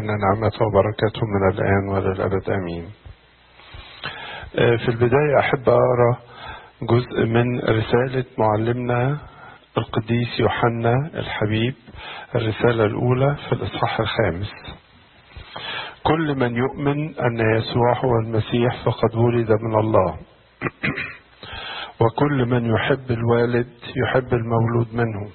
علينا نعمته وبركاته من الآن وللأبد آمين في البداية أحب أقرأ جزء من رسالة معلمنا القديس يوحنا الحبيب الرسالة الأولى في الإصحاح الخامس كل من يؤمن أن يسوع هو المسيح فقد ولد من الله وكل من يحب الوالد يحب المولود منه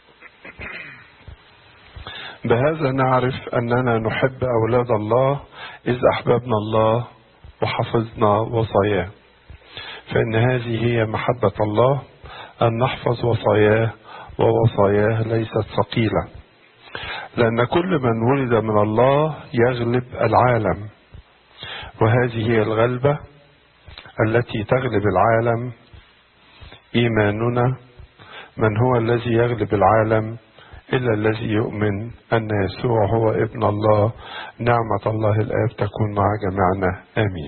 بهذا نعرف أننا نحب أولاد الله إذ أحببنا الله وحفظنا وصاياه فإن هذه هي محبة الله أن نحفظ وصاياه ووصاياه ليست ثقيلة لأن كل من ولد من الله يغلب العالم وهذه هي الغلبة التي تغلب العالم إيماننا من هو الذي يغلب العالم إلا الذي يؤمن أن يسوع هو ابن الله نعمة الله الآب تكون مع جميعنا آمين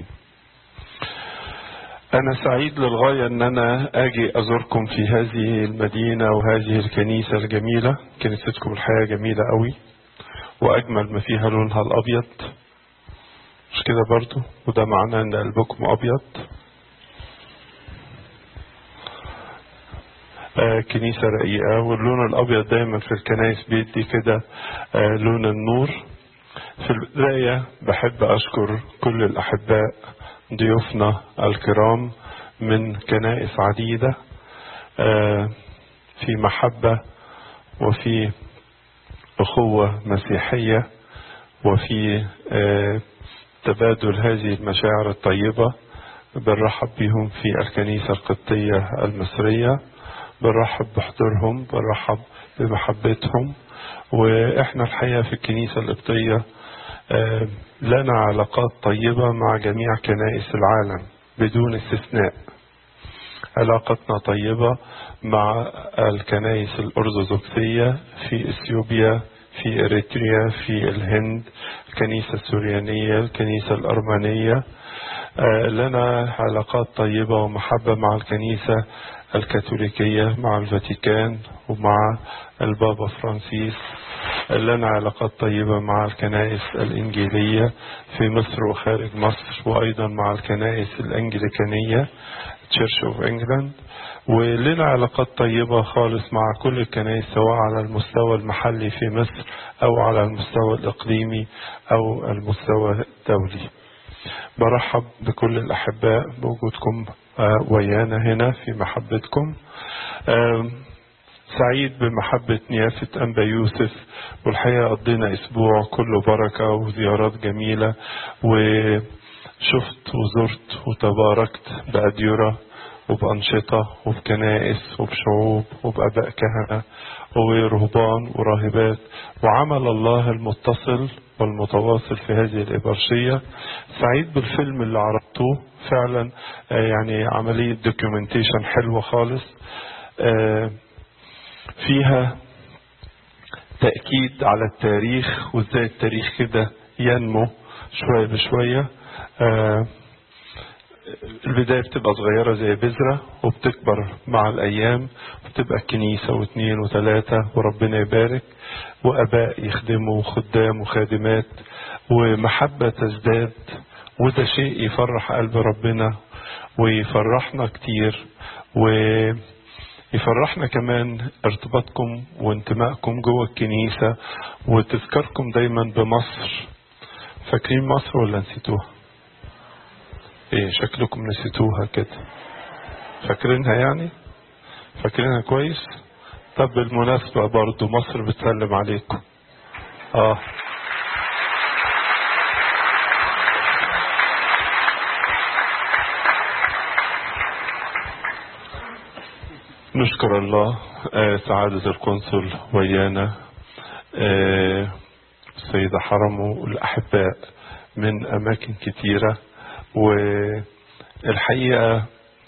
أنا سعيد للغاية أن أنا أجي أزوركم في هذه المدينة وهذه الكنيسة الجميلة كنيستكم الحياة جميلة قوي وأجمل ما فيها لونها الأبيض مش كده برضو وده معناه أن قلبكم أبيض آه كنيسة رقيقة واللون الأبيض دايما في الكنائس بيدي كده آه لون النور في البداية بحب أشكر كل الأحباء ضيوفنا الكرام من كنائس عديدة آه في محبة وفي أخوة مسيحية وفي تبادل هذه المشاعر الطيبة بنرحب بهم في الكنيسة القبطية المصرية بنرحب بحضورهم بنرحب بمحبتهم واحنا الحقيقة في الكنيسة القبطية لنا علاقات طيبة مع جميع كنائس العالم بدون استثناء علاقتنا طيبة مع الكنائس الأرثوذكسية في إثيوبيا في إريتريا في الهند الكنيسة السوريانية الكنيسة الأرمنية لنا علاقات طيبة ومحبة مع الكنيسة الكاثوليكية مع الفاتيكان ومع البابا فرانسيس لنا علاقات طيبة مع الكنائس الإنجيلية في مصر وخارج مصر وأيضا مع الكنائس الأنجليكانية Church of England ولنا علاقات طيبة خالص مع كل الكنائس سواء على المستوى المحلي في مصر أو على المستوى الإقليمي أو المستوى الدولي برحب بكل الأحباء بوجودكم ويانا هنا في محبتكم سعيد بمحبة نيافة أنبا يوسف والحقيقة قضينا أسبوع كله بركة وزيارات جميلة وشفت وزرت وتباركت بأديرة وبأنشطة وبكنائس وبشعوب وبأباء كهنة ورهبان وراهبات وعمل الله المتصل والمتواصل في هذه الإبرشية سعيد بالفيلم اللي عرضتوه فعلا يعني عملية دوكيومنتيشن حلوة خالص فيها تأكيد على التاريخ وازاي التاريخ كده ينمو شوية بشوية البداية بتبقى صغيرة زي بذرة وبتكبر مع الأيام وبتبقى كنيسة واثنين وثلاثة وربنا يبارك وأباء يخدموا خدام وخادمات ومحبة تزداد وده شيء يفرح قلب ربنا ويفرحنا كتير ويفرحنا كمان ارتباطكم وانتمائكم جوه الكنيسة وتذكركم دايما بمصر فاكرين مصر ولا نسيتوها؟ ايه شكلكم نسيتوها كده فاكرينها يعني فاكرينها كويس طب بالمناسبة برضو مصر بتسلم عليكم اه نشكر الله آه سعادة القنصل ويانا آه السيدة حرمه الأحباء من أماكن كتيرة والحقيقة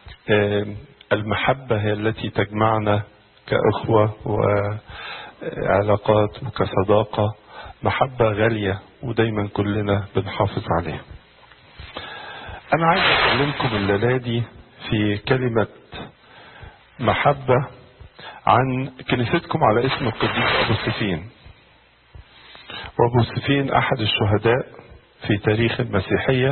المحبة هي التي تجمعنا كأخوة وعلاقات وكصداقة محبة غالية ودايما كلنا بنحافظ عليها أنا عايز أكلمكم الليلة دي في كلمة محبة عن كنيستكم على اسم القديس أبو سفين وأبو سفين أحد الشهداء في تاريخ المسيحية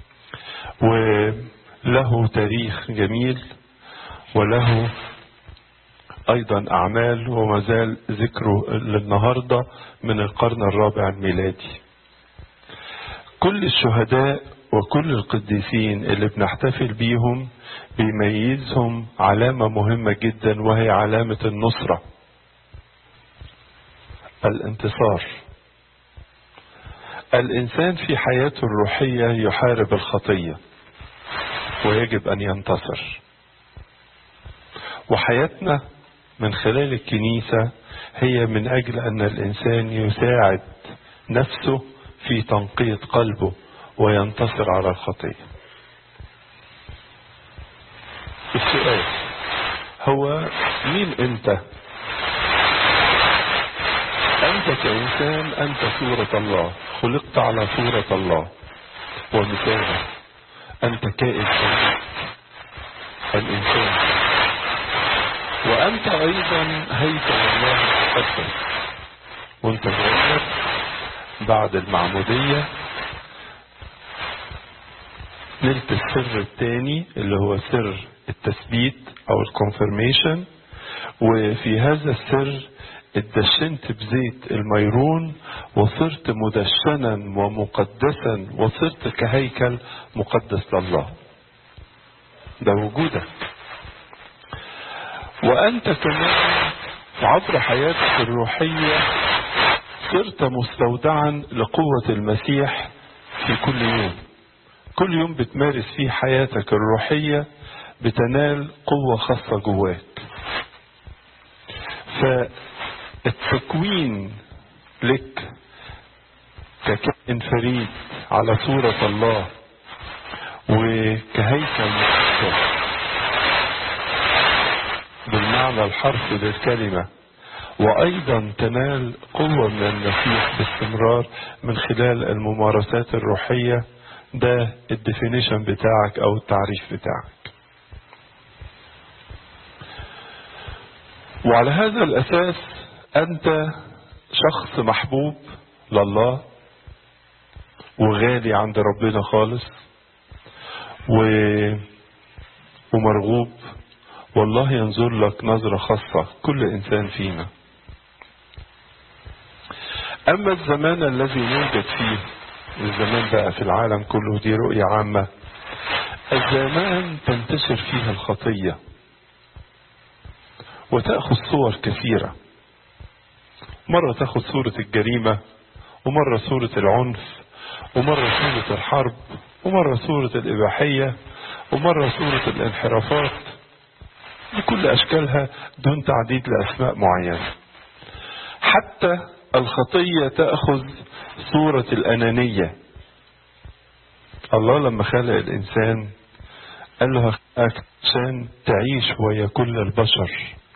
وله تاريخ جميل وله أيضا أعمال وما زال ذكره للنهاردة من القرن الرابع الميلادي كل الشهداء وكل القديسين اللي بنحتفل بيهم بيميزهم علامة مهمة جدا وهي علامة النصرة الانتصار الإنسان في حياته الروحية يحارب الخطية ويجب أن ينتصر وحياتنا من خلال الكنيسة هي من أجل أن الإنسان يساعد نفسه في تنقية قلبه وينتصر على الخطية السؤال هو مين أنت أنت كإنسان أنت صورة الله خلقت على صورة الله ومثاله أنت كائن سليم الإنسان وأنت أيضا هيكل الله المقدس وأنت صغير بعد المعمودية نلت السر الثاني اللي هو سر التثبيت أو الكونفرميشن وفي هذا السر اتدشنت بزيت الميرون وصرت مدشنا ومقدسا وصرت كهيكل مقدس لله ده وجودك وأنت كمان عبر حياتك الروحية صرت مستودعا لقوة المسيح في كل يوم كل يوم بتمارس فيه حياتك الروحية بتنال قوة خاصة جواك فالتكوين لك ككائن فريد على صورة الله وكهيكل مقدس بالمعنى الحرفي للكلمة وأيضا تنال قوة من المسيح باستمرار من خلال الممارسات الروحية ده الديفينيشن بتاعك أو التعريف بتاعك وعلى هذا الأساس أنت شخص محبوب لله وغالي عند ربنا خالص و... ومرغوب والله ينظر لك نظرة خاصة كل إنسان فينا أما الزمان الذي نوجد فيه الزمان بقى في العالم كله دي رؤية عامة الزمان تنتشر فيها الخطية وتأخذ صور كثيرة مرة تأخذ صورة الجريمة ومرة صورة العنف ومرة صورة الحرب ومرة صورة الإباحية ومرة صورة الانحرافات بكل أشكالها دون تعديد لأسماء معينة حتى الخطية تأخذ صورة الأنانية الله لما خلق الإنسان قال له هخلقك عشان تعيش ويا كل البشر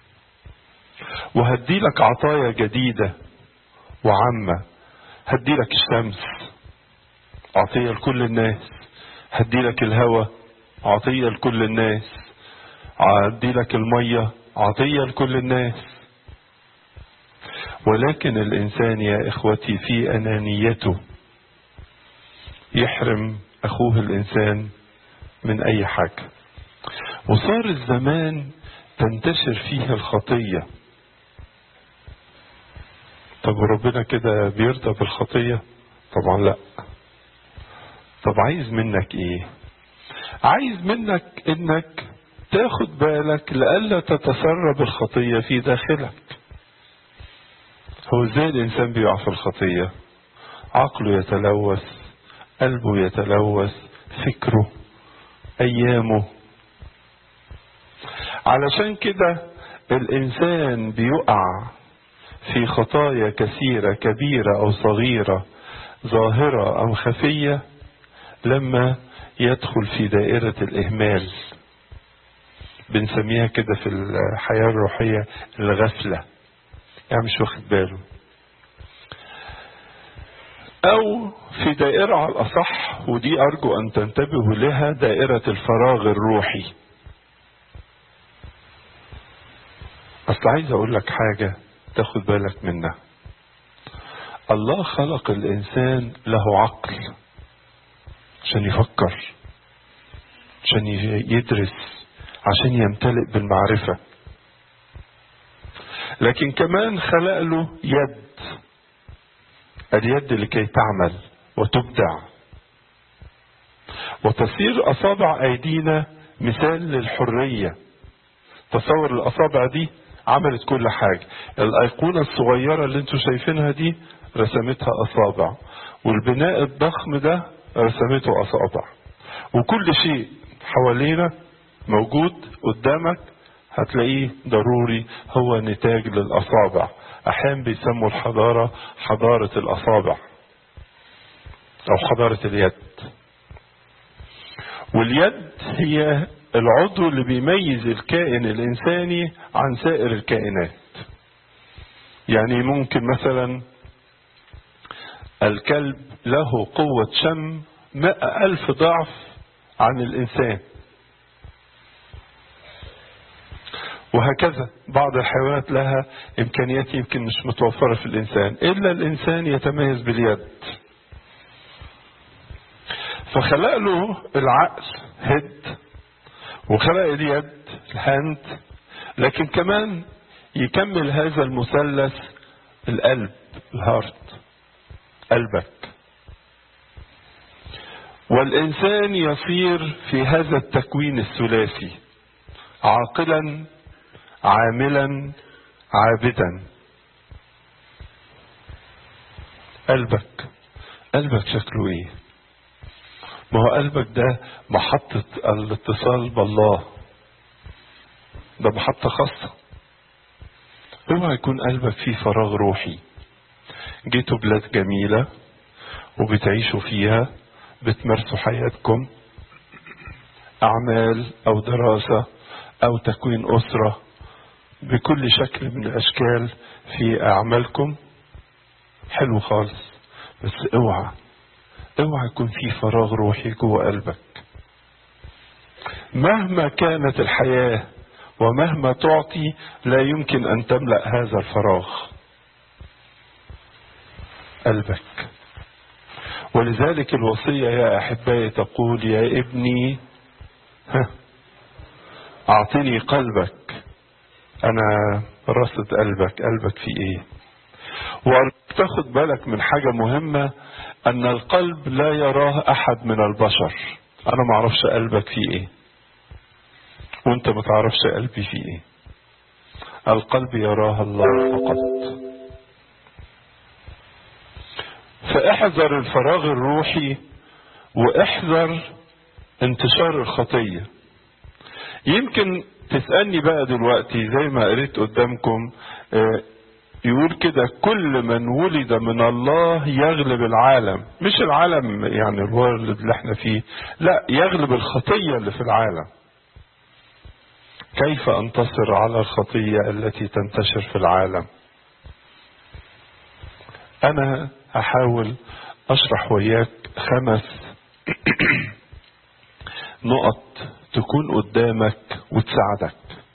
وهدي لك عطايا جديدة وعامة هدي لك الشمس عطية لكل الناس هدي لك الهواء عطية لكل الناس هدي لك المية عطية لكل الناس ولكن الإنسان يا إخوتي في أنانيته يحرم أخوه الإنسان من أي حاجة وصار الزمان تنتشر فيه الخطية طب ربنا كده بيرضى بالخطية طبعا لا طب عايز منك ايه عايز منك انك تاخد بالك لألا تتسرب الخطية في داخلك هو ازاي الانسان بيقع في الخطية عقله يتلوث قلبه يتلوث فكره ايامه علشان كده الانسان بيقع في خطايا كثيرة كبيرة او صغيرة ظاهرة ام خفية لما يدخل في دائرة الاهمال بنسميها كده في الحياة الروحية الغفلة يعني مش واخد باله او في دائرة على الاصح ودي ارجو ان تنتبهوا لها دائرة الفراغ الروحي اصل عايز اقول لك حاجة تاخد بالك منها الله خلق الإنسان له عقل عشان يفكر عشان يدرس عشان يمتلئ بالمعرفة لكن كمان خلق له يد اليد لكي تعمل وتبدع وتصير أصابع أيدينا مثال للحرية تصور الأصابع دي عملت كل حاجة الأيقونة الصغيرة اللي انتوا شايفينها دي رسمتها أصابع والبناء الضخم ده رسمته أصابع وكل شيء حوالينا موجود قدامك هتلاقيه ضروري هو نتاج للأصابع أحيانا بيسموا الحضارة حضارة الأصابع أو حضارة اليد واليد هي العضو اللي بيميز الكائن الإنساني عن سائر الكائنات يعني ممكن مثلا الكلب له قوة شم مئة ألف ضعف عن الإنسان وهكذا بعض الحيوانات لها إمكانيات يمكن مش متوفرة في الإنسان إلا الإنسان يتميز باليد فخلق له العقل هد وخلق اليد الهاند لكن كمان يكمل هذا المثلث القلب الهارت قلبك والإنسان يصير في هذا التكوين الثلاثي عاقلا عاملا عابدا قلبك قلبك شكله ايه ما هو قلبك ده محطة الاتصال بالله ده محطة خاصة اوعى يكون قلبك فيه فراغ روحي جيتوا بلاد جميلة وبتعيشوا فيها بتمارسوا حياتكم أعمال أو دراسة أو تكوين أسرة بكل شكل من الأشكال في أعمالكم حلو خالص بس اوعى اوعى يكون في فراغ روحي جوه قلبك مهما كانت الحياة ومهما تعطي لا يمكن أن تملأ هذا الفراغ قلبك ولذلك الوصية يا أحبائي تقول يا ابني ها أعطني قلبك أنا رصد قلبك قلبك في إيه وتاخد بالك من حاجة مهمة أن القلب لا يراه أحد من البشر أنا ما أعرفش قلبك فيه إيه وأنت ما تعرفش قلبي فيه إيه القلب يراه الله فقط فاحذر الفراغ الروحي واحذر انتشار الخطية يمكن تسألني بقى دلوقتي زي ما قريت قدامكم يقول كده كل من ولد من الله يغلب العالم مش العالم يعني الورلد اللي احنا فيه لا يغلب الخطية اللي في العالم كيف انتصر على الخطية التي تنتشر في العالم انا هحاول اشرح وياك خمس نقط تكون قدامك وتساعدك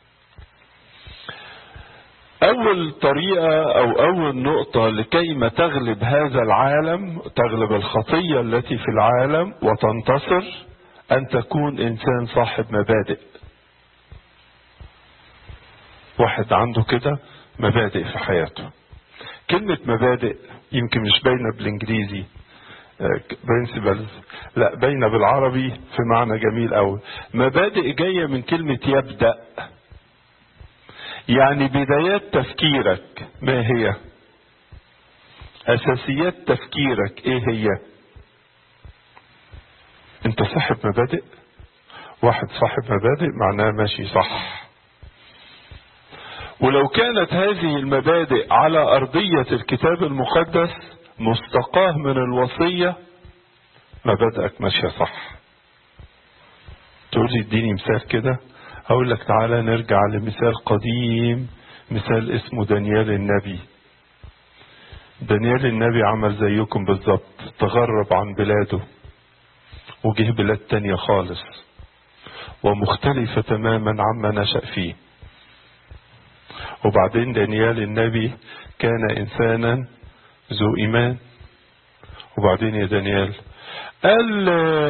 اول طريقة او اول نقطة لكي ما تغلب هذا العالم تغلب الخطية التي في العالم وتنتصر ان تكون انسان صاحب مبادئ واحد عنده كده مبادئ في حياته كلمة مبادئ يمكن مش باينة بالانجليزي برنسبلز لا باينة بالعربي في معنى جميل قوي مبادئ جاية من كلمة يبدأ يعني بدايات تفكيرك ما هي اساسيات تفكيرك ايه هي انت صاحب مبادئ واحد صاحب مبادئ معناه ماشي صح ولو كانت هذه المبادئ على ارضية الكتاب المقدس مستقاه من الوصية مبادئك ماشية صح تقول لي اديني مثال كده هقول لك تعالى نرجع لمثال قديم مثال اسمه دانيال النبي دانيال النبي عمل زيكم بالظبط تغرب عن بلاده وجه بلاد تانية خالص ومختلفة تماما عما نشأ فيه وبعدين دانيال النبي كان إنسانا ذو إيمان وبعدين يا دانيال قال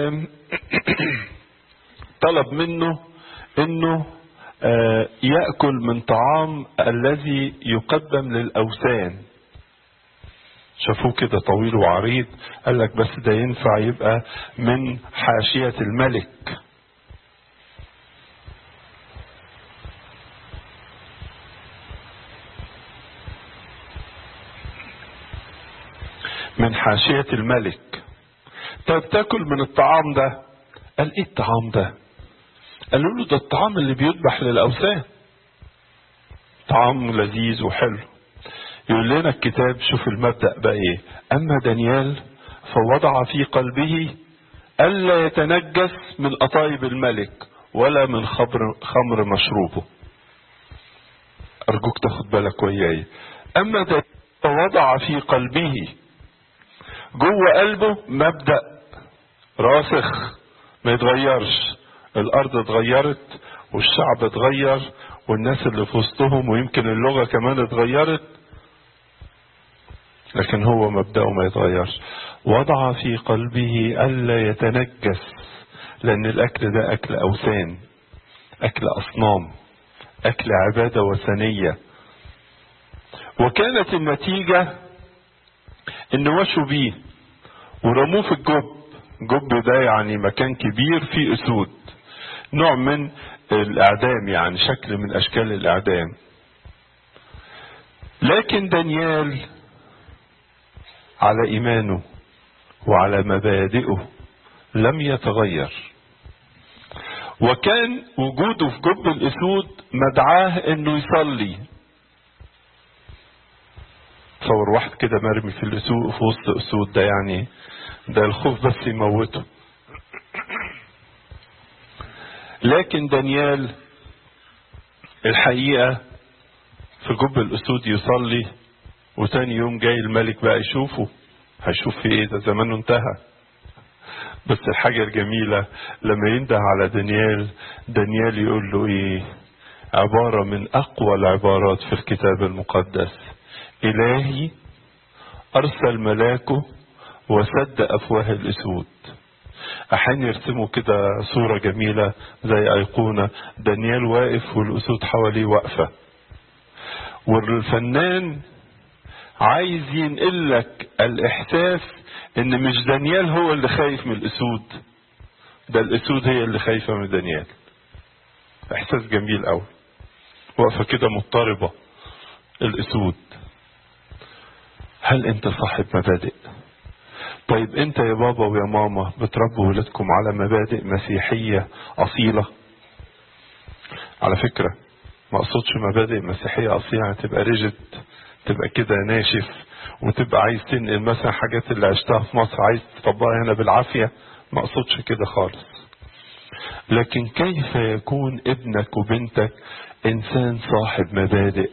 طلب منه انه يأكل من طعام الذي يقدم للأوثان شافوه كده طويل وعريض قال لك بس ده ينفع يبقى من حاشية الملك من حاشية الملك طيب تاكل من الطعام ده قال ايه الطعام ده قالوا له ده الطعام اللي بيذبح للأوثان طعام لذيذ وحلو يقول لنا الكتاب شوف المبدأ بقى ايه اما دانيال فوضع في قلبه الا يتنجس من قطايب الملك ولا من خمر خمر مشروبه ارجوك تاخد بالك وياي اما دانيال فوضع في قلبه جوه قلبه مبدأ راسخ ما يتغيرش الارض اتغيرت والشعب اتغير والناس اللي في وسطهم ويمكن اللغة كمان اتغيرت لكن هو مبدأه ما يتغيرش وضع في قلبه ألا يتنجس لأن الأكل ده أكل أوثان أكل أصنام أكل عبادة وثنية وكانت النتيجة إن وشوا بيه ورموه في الجب جب ده يعني مكان كبير فيه أسود نوع من الإعدام يعني شكل من أشكال الإعدام لكن دانيال على إيمانه وعلى مبادئه لم يتغير وكان وجوده في جب الأسود مدعاه إنه يصلي تصور واحد كده مرمي في الأسود في وسط أسود ده يعني ده الخوف بس يموته لكن دانيال الحقيقة في جب الأسود يصلي وتاني يوم جاي الملك بقى يشوفه هيشوف في ايه ده زمانه انتهى بس الحاجة الجميلة لما ينده على دانيال دانيال يقول له ايه عبارة من اقوى العبارات في الكتاب المقدس الهي ارسل ملاكه وسد افواه الاسود احيانا يرسموا كده صورة جميلة زي ايقونة دانيال واقف والاسود حواليه واقفة والفنان عايز ينقل لك الاحساس ان مش دانيال هو اللي خايف من الاسود ده الاسود هي اللي خايفة من دانيال احساس جميل قوي واقفة كده مضطربة الاسود هل انت صاحب مبادئ طيب انت يا بابا ويا ماما بتربوا ولادكم على مبادئ مسيحية اصيلة على فكرة ما اقصدش مبادئ مسيحية اصيلة يعني تبقى ريجد تبقى كده ناشف وتبقى عايز تنقل مثلا حاجات اللي عشتها في مصر عايز تطبقها هنا بالعافية ما اقصدش كده خالص لكن كيف يكون ابنك وبنتك انسان صاحب مبادئ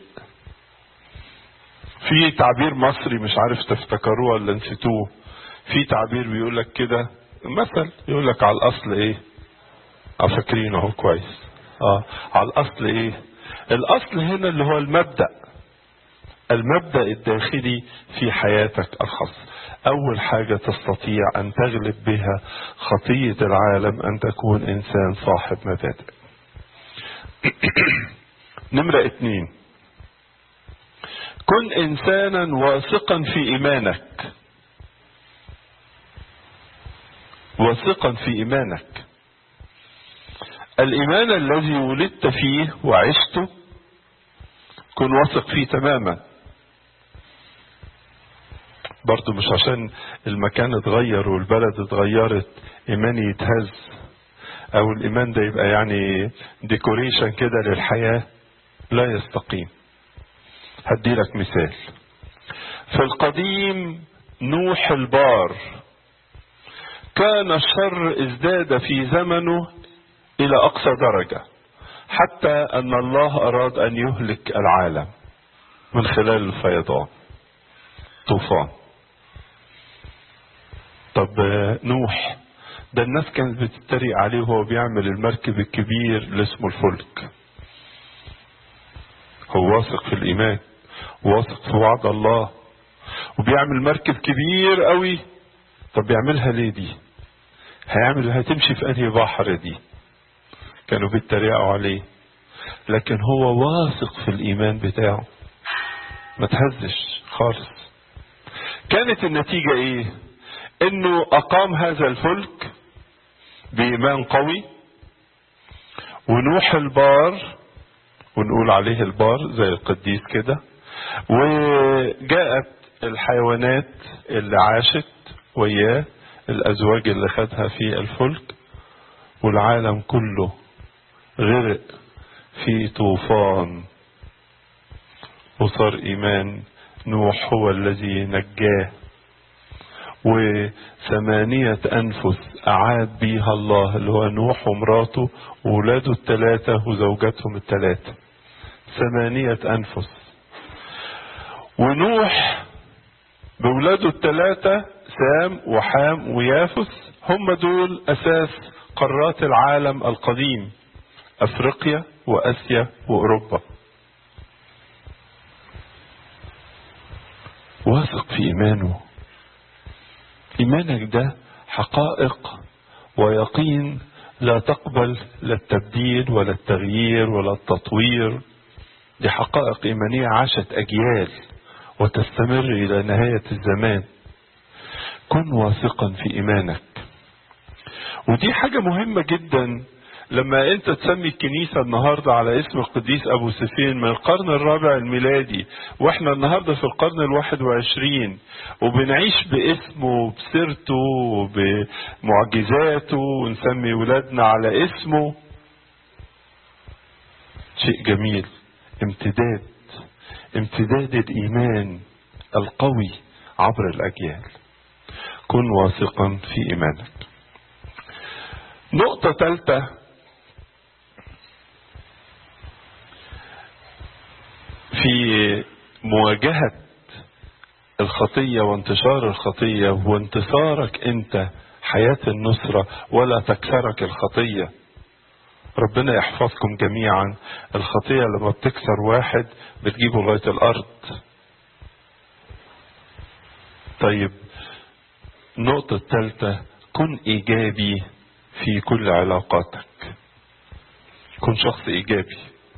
في تعبير مصري مش عارف تفتكروه ولا نسيتوه في تعبير بيقول لك كده مثل يقول لك على الاصل ايه اه فاكرينه اهو كويس اه على الاصل ايه الاصل هنا اللي هو المبدأ المبدأ الداخلي في حياتك الخاصة أول حاجة تستطيع أن تغلب بها خطية العالم أن تكون إنسان صاحب مبادئ نمرة اتنين كن إنسانا واثقا في إيمانك واثقا في إيمانك الإيمان الذي ولدت فيه وعشته كن واثق فيه تماما برضو مش عشان المكان اتغير والبلد اتغيرت ايماني يتهز او الايمان ده يبقى يعني ديكوريشن كده للحياة لا يستقيم هدي لك مثال في القديم نوح البار كان الشر ازداد في زمنه الى اقصى درجة حتى ان الله اراد ان يهلك العالم من خلال الفيضان طوفان طب نوح ده الناس كانت بتتريق عليه وهو بيعمل المركب الكبير اللي اسمه الفلك هو واثق في الايمان واثق في وعد الله وبيعمل مركب كبير قوي طب بيعملها ليه دي هيعمل هتمشي في انهي بحر دي كانوا بيتريقوا عليه لكن هو واثق في الايمان بتاعه ما تهزش خالص كانت النتيجة ايه انه اقام هذا الفلك بايمان قوي ونوح البار ونقول عليه البار زي القديس كده وجاءت الحيوانات اللي عاشت وياه الازواج اللي خدها في الفلك والعالم كله غرق في طوفان وصار ايمان نوح هو الذي نجاه وثمانية أنفس أعاد بيها الله اللي هو نوح ومراته وولاده الثلاثة وزوجاتهم الثلاثة ثمانية أنفس ونوح بولاده الثلاثة سام وحام ويافس هم دول أساس قارات العالم القديم أفريقيا وأسيا وأوروبا واثق في إيمانه إيمانك ده حقائق ويقين لا تقبل لا التبديل ولا التغيير ولا التطوير دي حقائق إيمانية عاشت أجيال وتستمر إلى نهاية الزمان كن واثقا في إيمانك ودي حاجة مهمة جدا لما انت تسمي الكنيسة النهاردة على اسم القديس ابو سفين من القرن الرابع الميلادي واحنا النهاردة في القرن الواحد وعشرين وبنعيش باسمه بسيرته بمعجزاته ونسمي ولادنا على اسمه شيء جميل امتداد امتداد الايمان القوي عبر الاجيال كن واثقا في ايمانك نقطة ثالثة في مواجهة الخطية وانتشار الخطية وانتصارك انت حياة النصرة ولا تكسرك الخطية ربنا يحفظكم جميعا الخطية لما بتكسر واحد بتجيبه لغاية الأرض طيب النقطة الثالثة كن إيجابي في كل علاقاتك كن شخص إيجابي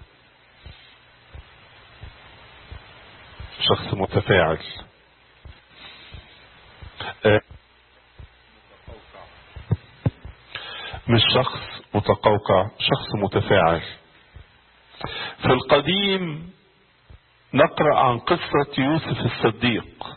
شخص متفاعل مش شخص متقوقع شخص متفاعل في القديم نقرأ عن قصة يوسف الصديق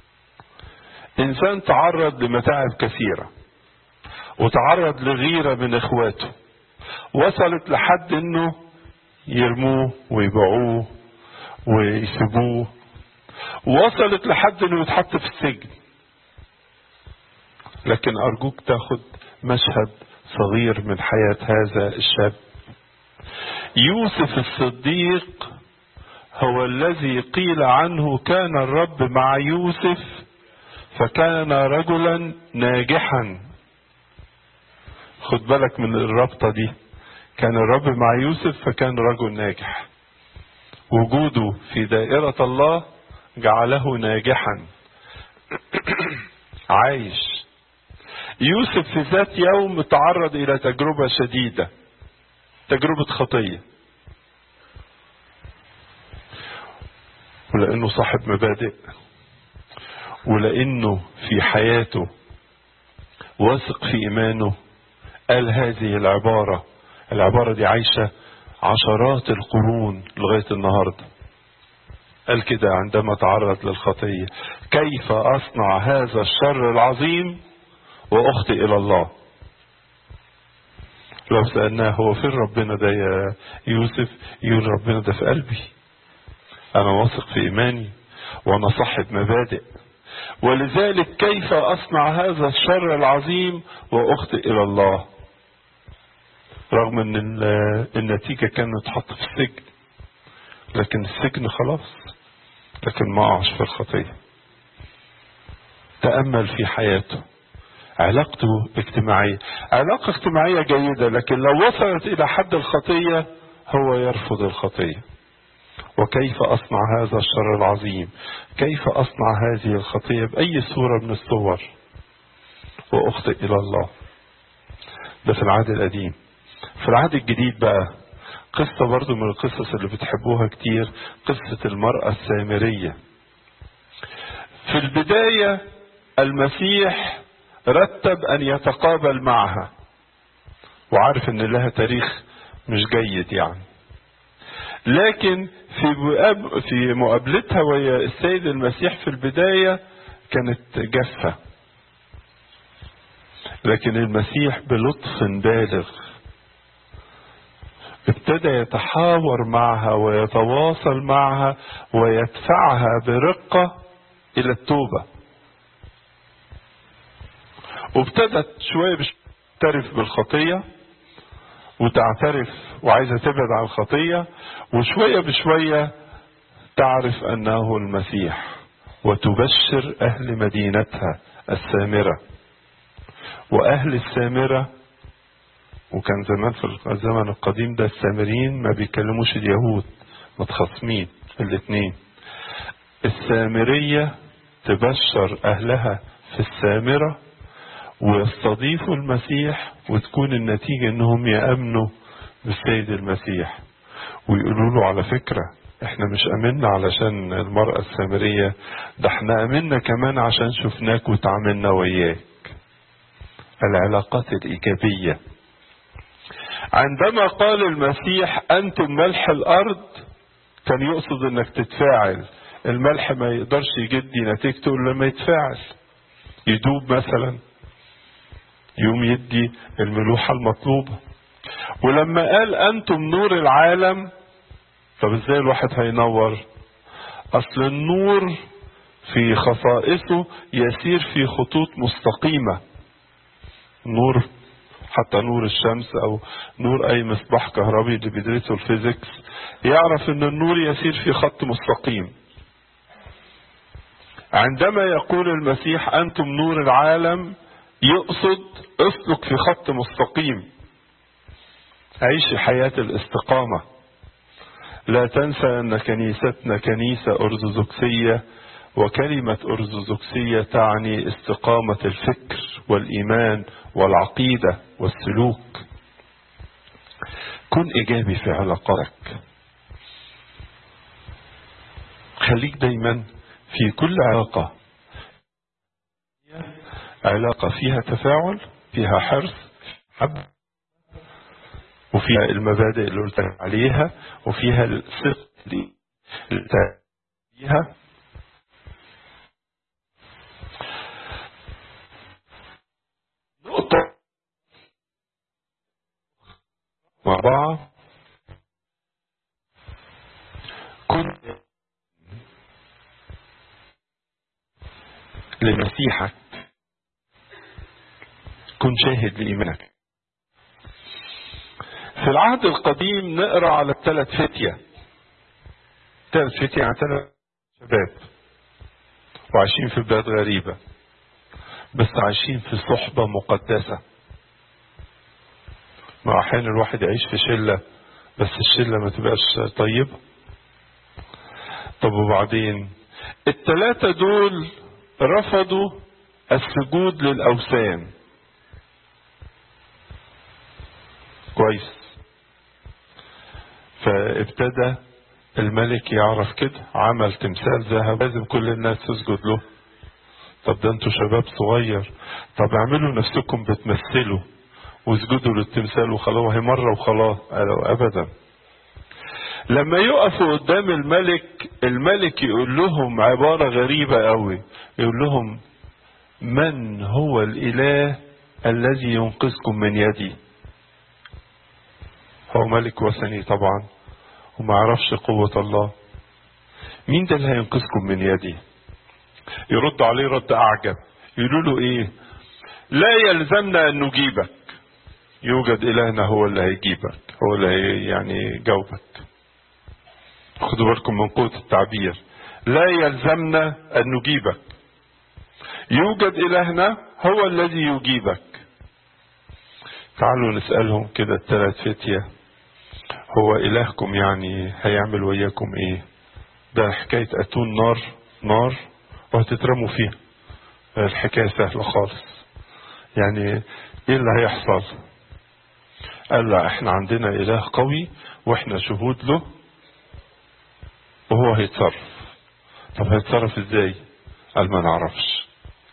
إنسان تعرض لمتاعب كثيرة وتعرض لغيرة من إخواته وصلت لحد إنه يرموه ويبيعوه ويسيبوه وصلت لحد انه يتحط في السجن لكن ارجوك تاخد مشهد صغير من حياة هذا الشاب يوسف الصديق هو الذي قيل عنه كان الرب مع يوسف فكان رجلا ناجحا خد بالك من الرابطة دي كان الرب مع يوسف فكان رجل ناجح وجوده في دائرة الله جعله ناجحا عايش يوسف في ذات يوم تعرض إلى تجربة شديدة تجربة خطية ولأنه صاحب مبادئ ولأنه في حياته واثق في إيمانه قال هذه العبارة العبارة دي عايشة عشرات القرون لغاية النهاردة قال كده عندما تعرض للخطية كيف أصنع هذا الشر العظيم وأخطئ إلى الله لو سألناه هو فين ربنا ده يا يوسف يقول ربنا ده في قلبي أنا واثق في إيماني وأنا صاحب مبادئ ولذلك كيف أصنع هذا الشر العظيم وأخطئ إلى الله رغم ان النتيجة كانت تحط في السجن لكن السجن خلاص لكن ما قعش في الخطية تأمل في حياته علاقته اجتماعية علاقة اجتماعية جيدة لكن لو وصلت إلى حد الخطية هو يرفض الخطية وكيف أصنع هذا الشر العظيم كيف أصنع هذه الخطية بأي صورة من الصور وأخطئ إلى الله ده في العهد القديم في العهد الجديد بقى قصة برضو من القصص اللي بتحبوها كتير قصة المرأة السامرية في البداية المسيح رتب أن يتقابل معها وعارف أن لها تاريخ مش جيد يعني لكن في في مقابلتها ويا السيد المسيح في البداية كانت جافة لكن المسيح بلطف بالغ ابتدى يتحاور معها ويتواصل معها ويدفعها برقة إلى التوبة وابتدت شوية تعترف بالخطية وتعترف وعايزة تبعد عن الخطية وشوية بشوية تعرف أنه المسيح وتبشر أهل مدينتها السامرة وأهل السامرة وكان زمان في الزمن القديم ده السامريين ما بيكلموش اليهود متخاصمين الاثنين السامرية تبشر أهلها في السامرة ويستضيفوا المسيح وتكون النتيجة انهم يأمنوا بالسيد المسيح ويقولوا له على فكرة احنا مش امنا علشان المرأة السامرية ده احنا امنا كمان عشان شفناك وتعاملنا وياك العلاقات الايجابية عندما قال المسيح انتم ملح الارض كان يقصد انك تتفاعل الملح ما يقدرش يجدي نتيجته الا لما يتفاعل يدوب مثلا يوم يدي الملوحة المطلوبة ولما قال أنتم نور العالم طب ازاي الواحد هينور أصل النور في خصائصه يسير في خطوط مستقيمة نور حتى نور الشمس أو نور أي مصباح كهربي اللي بيدرسه الفيزيكس يعرف أن النور يسير في خط مستقيم عندما يقول المسيح أنتم نور العالم يقصد اسلك في خط مستقيم عيش حياة الاستقامة لا تنسى أن كنيستنا كنيسة أرثوذكسية وكلمة أرثوذكسية تعني استقامة الفكر والإيمان والعقيدة والسلوك كن إيجابي في علاقاتك خليك دايما في كل علاقة علاقة فيها تفاعل فيها حرص حب وفيها المبادئ اللي قلت عليها وفيها الصدق اللي فيها نقطة أربعة كن لمسيحك كن شاهد لإيمانك في العهد القديم نقرا على الثلاث فتية ثلاث فتية يعني ثلاث شباب وعايشين في بلاد غريبة بس عايشين في صحبة مقدسة ما أحيانا الواحد يعيش في شلة بس الشلة ما تبقاش طيبة طب وبعدين الثلاثة دول رفضوا السجود للأوثان كويس فابتدى الملك يعرف كده عمل تمثال ذهب لازم كل الناس تسجد له طب ده انتوا شباب صغير طب اعملوا نفسكم بتمثلوا واسجدوا للتمثال وخلاص هي مرة وخلاص قالوا ابدا لما يقفوا قدام الملك الملك يقول لهم عبارة غريبة قوي يقول لهم من هو الاله الذي ينقذكم من يدي هو ملك وثني طبعا وما عرفش قوة الله مين ده اللي هينقذكم من يدي يرد عليه رد أعجب يقولوا له إيه لا يلزمنا أن نجيبك يوجد إلهنا هو اللي هيجيبك هو اللي هي يعني يجاوبك خدوا بالكم من قوة التعبير لا يلزمنا أن نجيبك يوجد إلهنا هو الذي يجيبك تعالوا نسألهم كده الثلاث فتية هو إلهكم يعني هيعمل وياكم إيه ده حكاية أتون نار نار وهتترموا فيها الحكاية سهلة خالص يعني إيه اللي هيحصل قال لا احنا عندنا إله قوي واحنا شهود له وهو هيتصرف طب هيتصرف ازاي قال ما نعرفش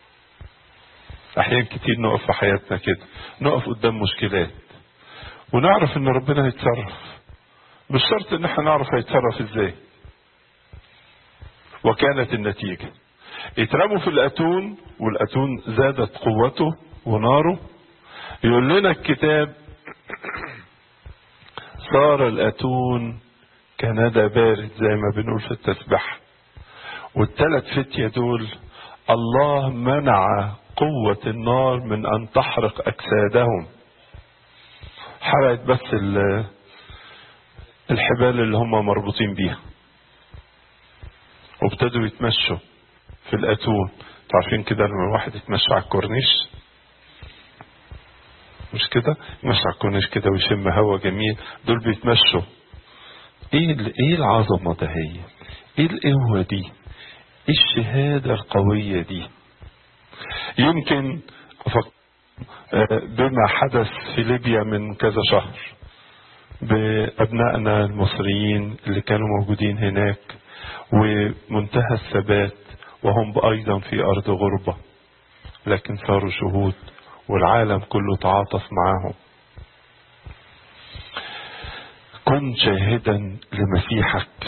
احيان كتير نقف في حياتنا كده نقف قدام مشكلات ونعرف ان ربنا هيتصرف مش شرط ان احنا نعرف هيتصرف ازاي وكانت النتيجة اترموا في الاتون والاتون زادت قوته وناره يقول لنا الكتاب صار الاتون كندى بارد زي ما بنقول في التسبح والثلاث فتية دول الله منع قوة النار من أن تحرق أجسادهم حرقت بس الحبال اللي هم مربوطين بيها وابتدوا يتمشوا في الأتون عارفين كده لما الواحد يتمشى على الكورنيش مش كده يمشي على الكورنيش كده ويشم هوا جميل دول بيتمشوا ايه ايه العظمه ده هي ايه القوه دي ايه الشهاده القويه دي يمكن بما حدث في ليبيا من كذا شهر بأبنائنا المصريين اللي كانوا موجودين هناك ومنتهى الثبات وهم أيضا في أرض غربة لكن صاروا شهود والعالم كله تعاطف معاهم كن شاهدا لمسيحك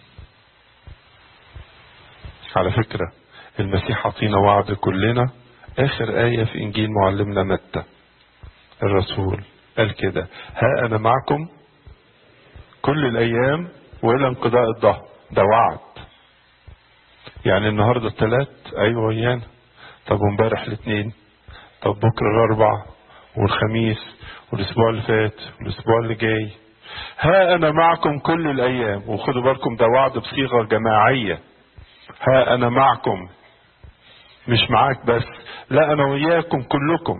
على فكرة المسيح عطينا وعد كلنا آخر آية في إنجيل معلمنا متى الرسول قال كده ها أنا معكم كل الأيام وإلى انقضاء الظهر ده وعد يعني النهاردة الثلاث أيوة ويانا طب وامبارح الاثنين طب بكرة الأربع والخميس والأسبوع اللي فات والأسبوع اللي جاي ها أنا معكم كل الأيام وخدوا بالكم ده وعد بصيغة جماعية ها أنا معكم مش معاك بس لا أنا وياكم كلكم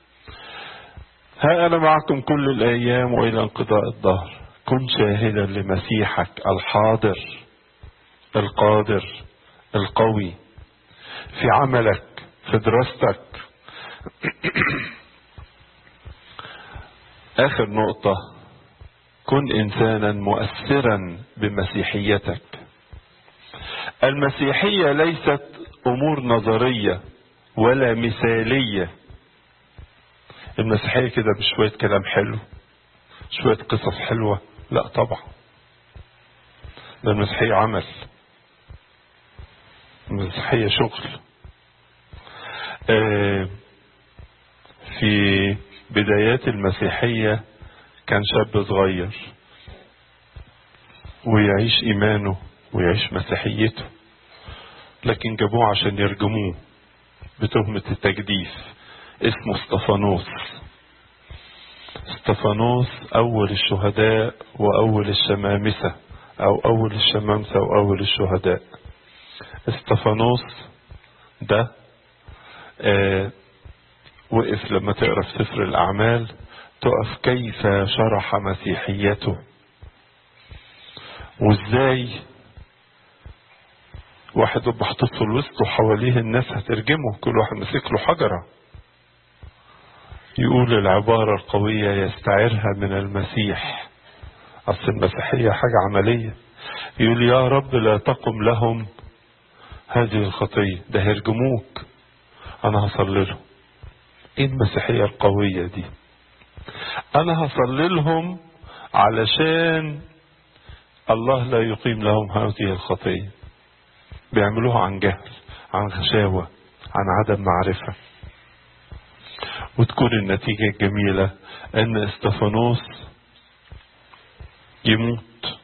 ها أنا معكم كل الأيام وإلى انقضاء الظهر كن شاهدا لمسيحك الحاضر القادر القوي في عملك في دراستك آخر نقطة كن إنسانا مؤثرا بمسيحيتك المسيحية ليست أمور نظرية ولا مثالية المسيحية كده بشوية كلام حلو شوية قصص حلوة لا طبعا ده المسيحية عمل المسيحية شغل آه في بدايات المسيحية كان شاب صغير ويعيش إيمانه ويعيش مسيحيته لكن جابوه عشان يرجموه بتهمة التجديف اسمه استفانوس استفانوس أول الشهداء وأول الشمامسة أو أول الشمامسة وأول الشهداء استفانوس ده آه وقف لما تقرا في سفر الأعمال تقف كيف شرح مسيحيته وازاي واحد محطوط في الوسط وحواليه الناس هترجمه كل واحد مسك له حجرة يقول العبارة القوية يستعيرها من المسيح أصل المسيحية حاجة عملية يقول يا رب لا تقم لهم هذه الخطية ده هيرجموك أنا هصلي لهم إيه المسيحية القوية دي أنا هصلي لهم علشان الله لا يقيم لهم هذه الخطية بيعملوها عن جهل عن غشاوة عن عدم معرفة وتكون النتيجة الجميلة أن استفانوس يموت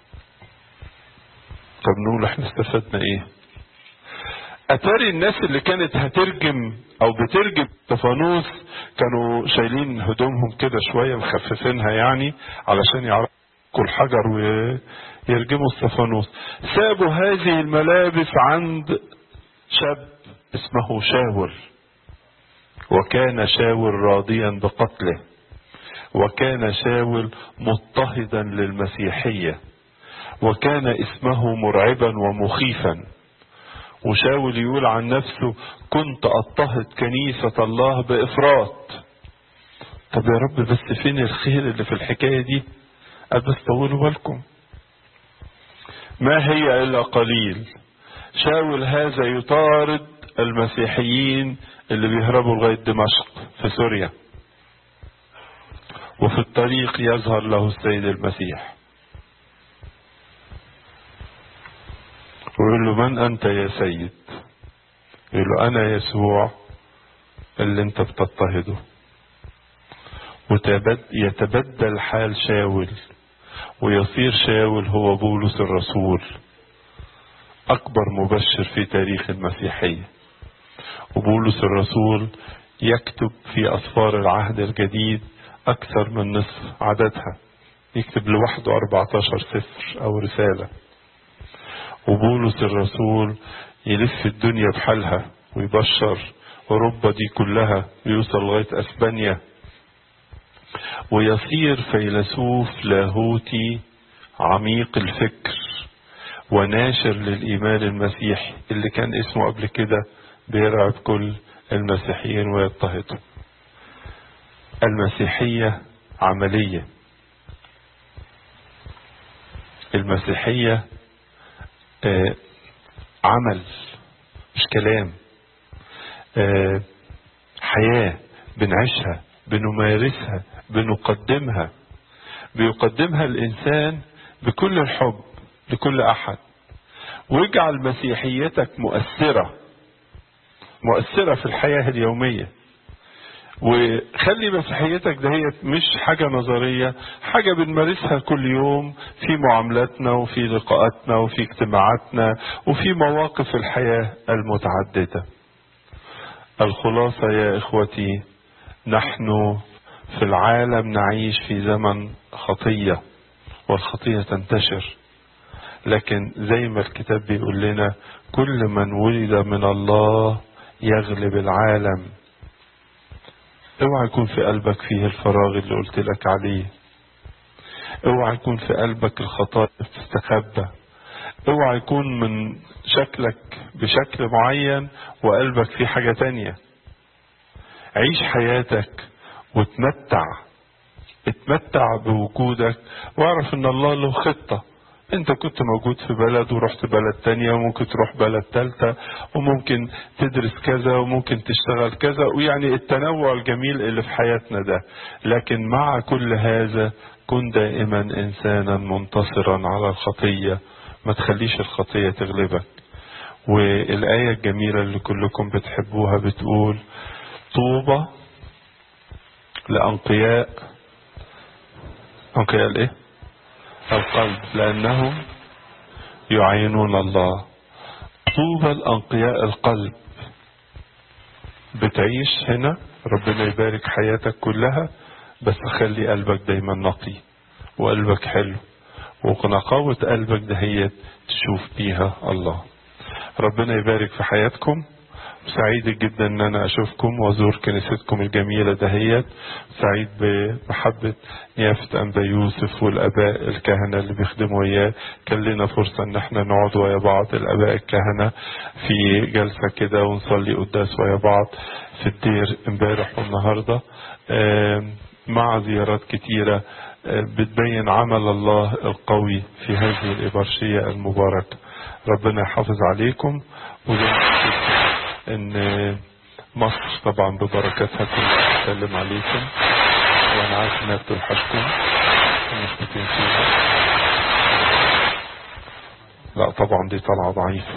طب نقول احنا استفدنا ايه اتاري الناس اللي كانت هترجم او بترجم استفانوس كانوا شايلين هدومهم كده شوية مخففينها يعني علشان يعرفوا الحجر ويرجموا استفانوس سابوا هذه الملابس عند شاب اسمه شاول وكان شاول راضيا بقتله وكان شاول مضطهدا للمسيحية وكان اسمه مرعبا ومخيفا وشاول يقول عن نفسه كنت اضطهد كنيسة الله بافراط طب يا رب بس فين الخير اللي في الحكاية دي بس طولوا بالكم ما هي الا قليل شاول هذا يطارد المسيحيين اللي بيهربوا لغاية دمشق في سوريا وفي الطريق يظهر له السيد المسيح ويقول له من أنت يا سيد يقول له أنا يسوع اللي أنت بتضطهده ويتبدل حال شاول ويصير شاول هو بولس الرسول أكبر مبشر في تاريخ المسيحية وبولس الرسول يكتب في أسفار العهد الجديد أكثر من نصف عددها يكتب لوحده 14 سفر أو رسالة وبولس الرسول يلف الدنيا بحالها ويبشر أوروبا دي كلها ويوصل لغاية أسبانيا ويصير فيلسوف لاهوتي عميق الفكر وناشر للإيمان المسيحي اللي كان اسمه قبل كده بيرعب كل المسيحيين ويضطهدهم المسيحية عملية المسيحية آه عمل مش كلام آه حياة بنعيشها بنمارسها بنقدمها بيقدمها الإنسان بكل الحب لكل أحد واجعل مسيحيتك مؤثرة مؤثرة في الحياة اليومية وخلي مسيحيتك دهيت مش حاجة نظرية حاجة بنمارسها كل يوم في معاملاتنا وفي لقاءاتنا وفي اجتماعاتنا وفي مواقف الحياة المتعددة الخلاصة يا إخوتي نحن في العالم نعيش في زمن خطية والخطية تنتشر لكن زي ما الكتاب بيقول لنا كل من ولد من الله يغلب العالم اوعى يكون في قلبك فيه الفراغ اللي قلت لك عليه اوعى يكون في قلبك الخطايا بتستخبى اوعى يكون من شكلك بشكل معين وقلبك فيه حاجة تانية عيش حياتك وتمتع اتمتع بوجودك واعرف ان الله له خطة انت كنت موجود في بلد ورحت بلد تانية وممكن تروح بلد تالتة وممكن تدرس كذا وممكن تشتغل كذا ويعني التنوع الجميل اللي في حياتنا ده لكن مع كل هذا كن دائما انسانا منتصرا على الخطية ما تخليش الخطية تغلبك والآية الجميلة اللي كلكم بتحبوها بتقول طوبى لأنقياء أنقياء الإيه؟ القلب لأنهم يعينون الله طوبى الأنقياء القلب بتعيش هنا ربنا يبارك حياتك كلها بس خلي قلبك دايما نقي وقلبك حلو ونقاوة قلبك دهيت تشوف بيها الله ربنا يبارك في حياتكم سعيد جدا ان انا اشوفكم وازور كنيستكم الجميلة دهيت سعيد بمحبة نيافة انبا يوسف والاباء الكهنة اللي بيخدموا وياه كان لنا فرصة ان احنا نقعد ويا بعض الاباء الكهنة في جلسة كده ونصلي قداس ويا بعض في الدير امبارح والنهاردة مع زيارات كتيرة بتبين عمل الله القوي في هذه الإبرشية المباركة ربنا يحافظ عليكم وزي ان مصر طبعا ببركاتها كنت بتكلم عليكم وانا عارف انها بتوحشكم ومش بتنسوها لا طبعا دي طلعة ضعيفة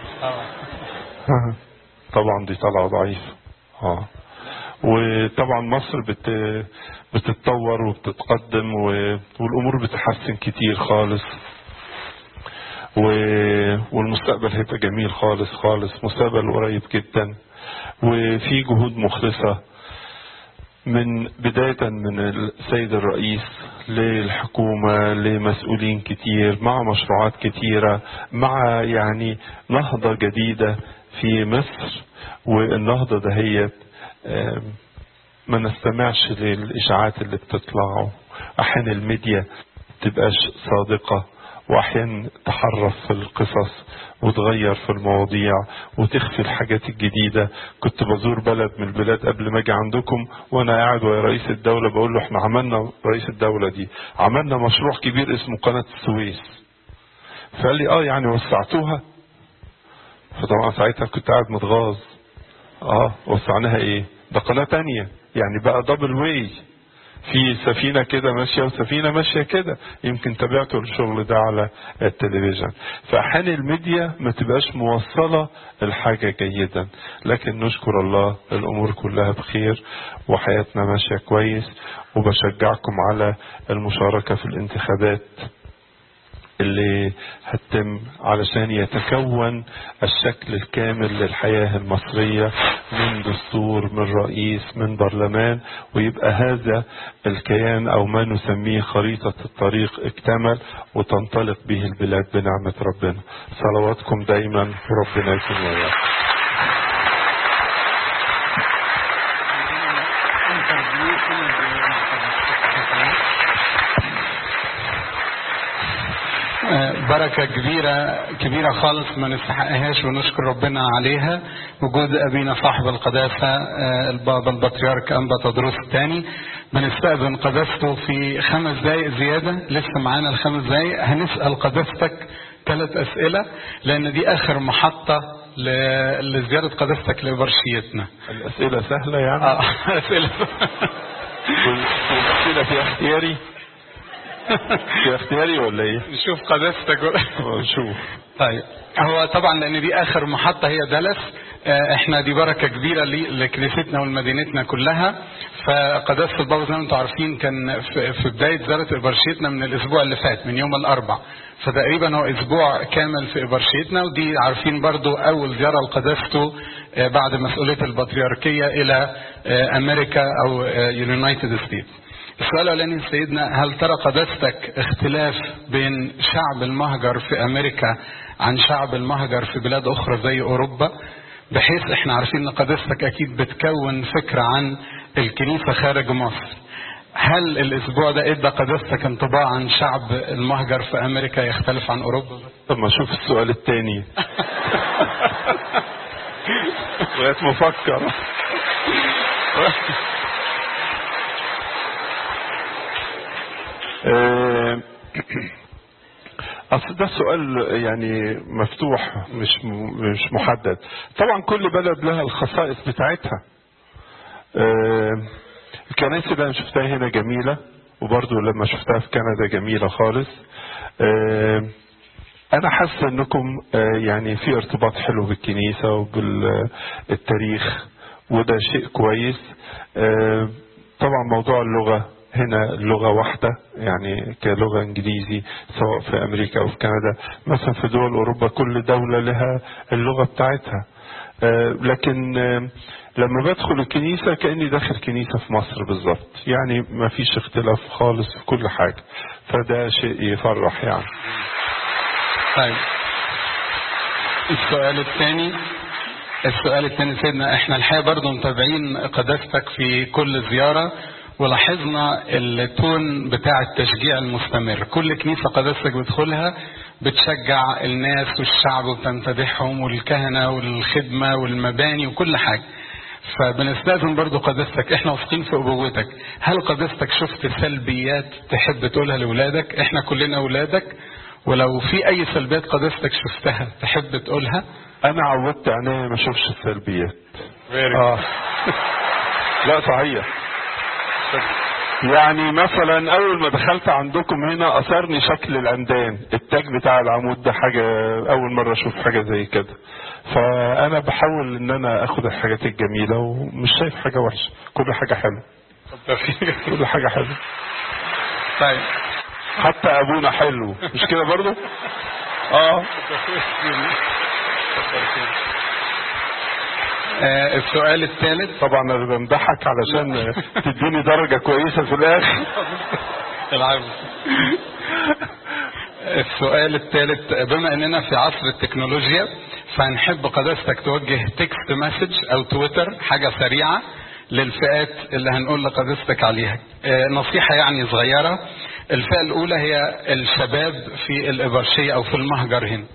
طبعا دي طلعة ضعيفة اه وطبعا مصر بت بتتطور وبتتقدم و... والامور بتحسن كتير خالص و... والمستقبل هيبقى جميل خالص خالص مستقبل قريب جدا وفي جهود مخلصة من بداية من السيد الرئيس للحكومة لمسؤولين كتير مع مشروعات كتيرة مع يعني نهضة جديدة في مصر والنهضة دهيت ما نستمعش للإشاعات اللي بتطلع أحيانا الميديا تبقاش صادقة وأحيانا تحرف في القصص وتغير في المواضيع وتخفي الحاجات الجديدة كنت بزور بلد من البلاد قبل ما اجي عندكم وانا قاعد ويا رئيس الدولة بقول له احنا عملنا رئيس الدولة دي عملنا مشروع كبير اسمه قناة السويس فقال لي اه يعني وسعتوها فطبعا ساعتها كنت قاعد متغاظ اه وسعناها ايه ده قناة تانية يعني بقى دبل واي في سفينة كده ماشية وسفينة ماشية كده يمكن تابعتوا الشغل ده على التلفزيون فأحيانا الميديا ما تبقاش موصلة الحاجة جيدا لكن نشكر الله الأمور كلها بخير وحياتنا ماشية كويس وبشجعكم على المشاركة في الانتخابات اللي هتتم علشان يتكون الشكل الكامل للحياة المصرية من دستور من رئيس من برلمان ويبقى هذا الكيان أو ما نسميه خريطة الطريق اكتمل وتنطلق به البلاد بنعمة ربنا صلواتكم دايما وربنا يكون وياكم بركة كبيرة كبيرة خالص ما نستحقهاش ونشكر ربنا عليها وجود أبينا صاحب القداسة البابا البطريرك أنبا تدرس الثاني بنستقبل قداسته في خمس دقايق زيادة لسه معانا الخمس دقايق هنسأل قداستك ثلاث أسئلة لأن دي آخر محطة لزيارة قداستك لبرشيتنا الأسئلة سهلة يعني آه أسئلة والأسئلة في اختياري في اختياري ولا ايه؟ نشوف قداستك نشوف طيب هو طبعا لان دي اخر محطه هي دلس احنا دي بركه كبيره لكنيستنا ولمدينتنا كلها فقداسه البابا زي ما انتم عارفين كان في بدايه زياره ابرشيتنا من الاسبوع اللي فات من يوم الاربع فتقريبا هو اسبوع كامل في ابرشيتنا ودي عارفين برضو اول زياره لقداسته بعد مسؤوليه البطريركيه الى امريكا او يونايتد ستيتس السؤال الاولاني سيدنا هل ترى قداستك اختلاف بين شعب المهجر في امريكا عن شعب المهجر في بلاد اخرى زي اوروبا بحيث احنا عارفين ان قداستك اكيد بتكون فكره عن الكنيسه خارج مصر هل الاسبوع ده ادى قداستك انطباع عن شعب المهجر في امريكا يختلف عن اوروبا طب ما اشوف السؤال الثاني بقيت مفكر اصل ده سؤال يعني مفتوح مش مش محدد طبعا كل بلد لها الخصائص بتاعتها الكنائس اللي انا شفتها هنا جميله وبرضه لما شفتها في كندا جميله خالص انا حاسس انكم يعني في ارتباط حلو بالكنيسه وبالتاريخ وده شيء كويس طبعا موضوع اللغه هنا اللغة واحدة يعني كلغة انجليزي سواء في امريكا او في كندا مثلا في دول اوروبا كل دولة لها اللغة بتاعتها لكن لما بدخل الكنيسة كأني داخل كنيسة في مصر بالظبط يعني ما فيش اختلاف خالص في كل حاجة فده شيء يفرح يعني طيب السؤال الثاني السؤال الثاني سيدنا احنا الحقيقة برضو متابعين قداستك في كل زيارة ولاحظنا التون بتاع التشجيع المستمر كل كنيسة قداستك بتدخلها بتشجع الناس والشعب وبتمتدحهم والكهنة والخدمة والمباني وكل حاجة فبنستأذن برضو قداستك احنا واثقين في ابوتك هل قداستك شفت سلبيات تحب تقولها لاولادك احنا كلنا اولادك ولو في اي سلبيات قداستك شفتها تحب تقولها انا عودت عينيا ما اشوفش السلبيات آه. لا صحيح يعني مثلا اول ما دخلت عندكم هنا اثرني شكل العمدان التاج بتاع العمود ده حاجه اول مره اشوف حاجه زي كده فانا بحاول ان انا اخد الحاجات الجميله ومش شايف حاجه وحشه كل حاجه حلوه كل حاجه حلوه طيب حتى ابونا حلو مش كده برضه اه آه السؤال الثالث طبعا انا بمدحك علشان تديني درجه كويسه في الاخر العب السؤال الثالث بما اننا في عصر التكنولوجيا فهنحب قداستك توجه تكست مسج او تويتر حاجه سريعه للفئات اللي هنقول لقداستك عليها آه، نصيحة يعني صغيرة الفئة الأولى هي الشباب في الإبرشية أو في المهجر هنا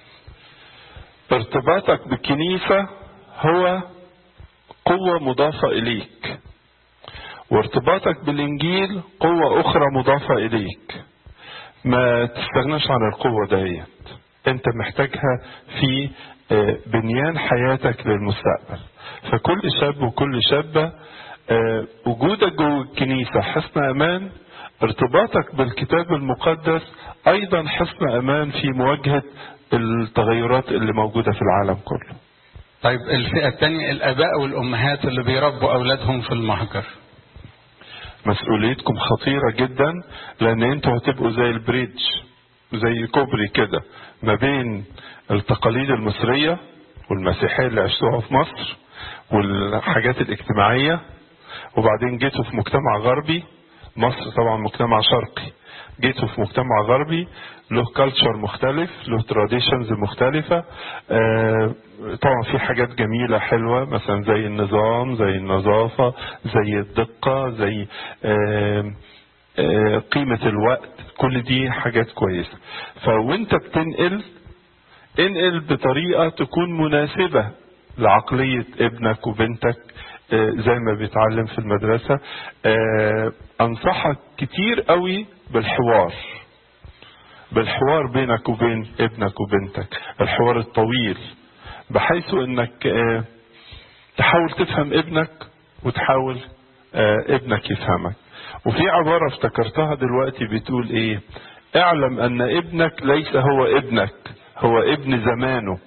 ارتباطك بالكنيسة هو قوة مضافة إليك وارتباطك بالإنجيل قوة أخرى مضافة إليك ما تستغناش عن القوة ديت أنت محتاجها في آه، بنيان حياتك للمستقبل فكل شاب وكل شابة آه، وجودك جوه الكنيسة حصن أمان ارتباطك بالكتاب المقدس أيضا حصن أمان في مواجهة التغيرات اللي موجودة في العالم كله طيب الفئة الثانية الآباء والأمهات اللي بيربوا أولادهم في المهجر مسؤوليتكم خطيرة جدا لأن انتوا هتبقوا زي البريدج زي كوبري كده ما بين التقاليد المصرية والمسيحية اللي عشتوها في مصر والحاجات الاجتماعية وبعدين جيتوا في مجتمع غربي مصر طبعا مجتمع شرقي جيتوا في مجتمع غربي له كالتشر مختلف له تراديشنز مختلفة آه، طبعا في حاجات جميلة حلوة مثلا زي النظام زي النظافة زي الدقة زي آه، آه، قيمة الوقت كل دي حاجات كويسة فوانت بتنقل انقل بطريقة تكون مناسبة لعقلية ابنك وبنتك آه، زي ما بيتعلم في المدرسة آه، أنصحك كتير قوي بالحوار بالحوار بينك وبين ابنك وبنتك الحوار الطويل بحيث انك آه، تحاول تفهم ابنك وتحاول آه، ابنك يفهمك وفي عبارة افتكرتها دلوقتي بتقول ايه اعلم ان ابنك ليس هو ابنك هو ابن زمانه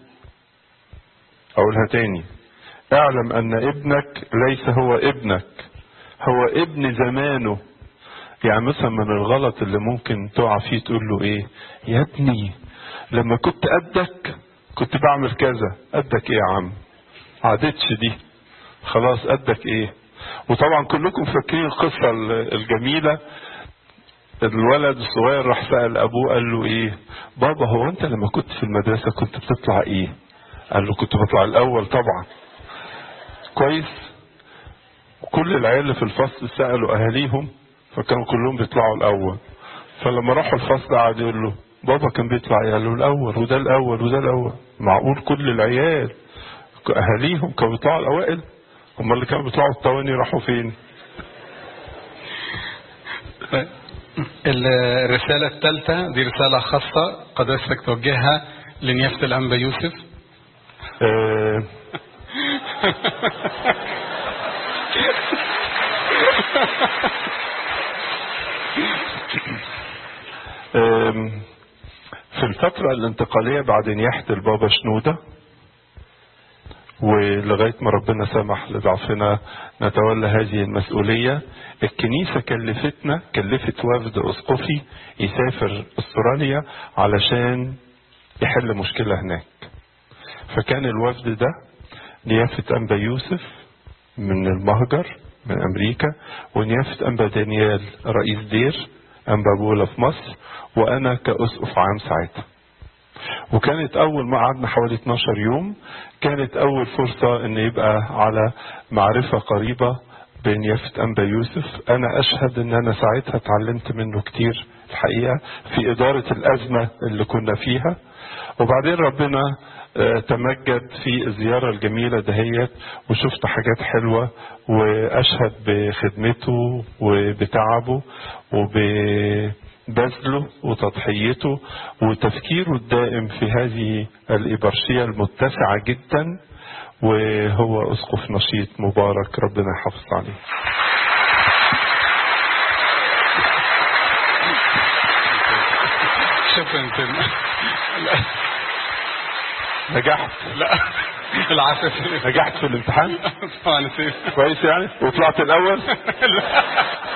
اقولها تاني اعلم ان ابنك ليس هو ابنك هو ابن زمانه يعني مثلا من الغلط اللي ممكن تقع فيه تقول له ايه يا ابني لما كنت قدك كنت بعمل كذا قدك ايه يا عم عادتش دي خلاص قدك ايه وطبعا كلكم فاكرين القصة الجميلة الولد الصغير راح سأل أبوه قال له إيه بابا هو أنت لما كنت في المدرسة كنت بتطلع إيه قال له كنت بطلع الأول طبعا كويس كل العيال اللي في الفصل سألوا أهاليهم فكانوا كلهم بيطلعوا الأول فلما راحوا الفصل قعد يقول له بابا كان بيطلع قال له الأول وده الأول وده الأول معقول كل العيال أهاليهم كانوا بيطلعوا الأوائل هم اللي كانوا بيطلعوا التواني راحوا فين الرسالة الثالثة دي رسالة خاصة قداستك توجهها لنيافة الأنبا يوسف آه آم، في الفترة الانتقالية بعد نياحة البابا شنودة ولغاية ما ربنا سمح لضعفنا نتولى هذه المسؤولية الكنيسة كلفتنا كلفت وفد أسقفي يسافر استراليا علشان يحل مشكلة هناك فكان الوفد ده نيافة أنبا يوسف من المهجر من أمريكا ونيافة أنبا دانيال رئيس دير أنبا بولا في مصر وأنا كأسقف عام ساعتها وكانت أول ما قعدنا حوالي 12 يوم كانت أول فرصة إن يبقى على معرفة قريبة بين يافت أنبا يوسف أنا أشهد إن أنا ساعتها اتعلمت منه كتير الحقيقة في إدارة الأزمة اللي كنا فيها وبعدين ربنا آه، تمجد في الزيارة الجميلة دهيت وشفت حاجات حلوة وأشهد بخدمته وبتعبه وببذله وتضحيته وتفكيره الدائم في هذه الإبرشية المتسعة جدا وهو أسقف نشيط مبارك ربنا يحافظ عليه شكرا سيدنا لا نجحت لا العافية نجحت في الامتحان طبعا سيدنا كويس يعني وطلعت الأول لا